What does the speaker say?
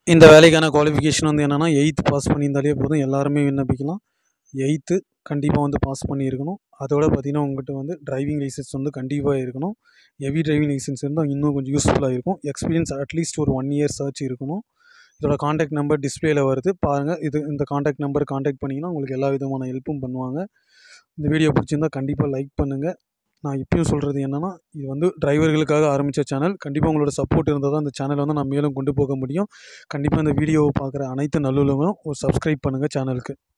இந்த வேலைக்கான குவாலிஃபிகேஷன் வந்து என்னென்னா எயித்து பாஸ் பண்ணியிருந்தாலே போதும் எல்லாருமே விண்ணப்பிக்கலாம் எயித்து கண்டிப்பாக வந்து பாஸ் பண்ணியிருக்கணும் அதோட பார்த்தீங்கன்னா உங்கள்கிட்ட வந்து டிரைவிங் லைசன்ஸ் வந்து கண்டிப்பாக இருக்கணும் ஹெவி டிரைவிங் லைசன்ஸ் இருந்தால் இன்னும் கொஞ்சம் யூஸ்ஃபுல்லாக இருக்கும் எக்ஸ்பீரியன்ஸ் அட்லீஸ்ட் ஒரு ஒன் இயர்ஸ் ஆச்சு இருக்கணும் இதோட காண்டாக்ட் நம்பர் டிஸ்பிளேல வருது பாருங்கள் இது இந்த காண்டாக்ட் நம்பர் காண்டாக்ட் பண்ணிங்கன்னா உங்களுக்கு எல்லா விதமான ஹெல்ப்பும் பண்ணுவாங்க இந்த வீடியோ பிடிச்சிருந்தா கண்டிப்பாக லைக் பண்ணுங்கள் நான் இப்பயும் சொல்கிறது என்னென்னா இது வந்து டிரைவர்களுக்காக ஆரம்பித்த சேனல் கண்டிப்பாக உங்களோட சப்போர்ட் இருந்தால் தான் இந்த சேனலை வந்து நான் மேலும் கொண்டு போக முடியும் கண்டிப்பாக இந்த வீடியோவை பார்க்குற அனைத்து நல்லுள்ளவங்களும் ஒரு சப்ஸ்கிரைப் பண்ணுங்கள் சேனலுக்கு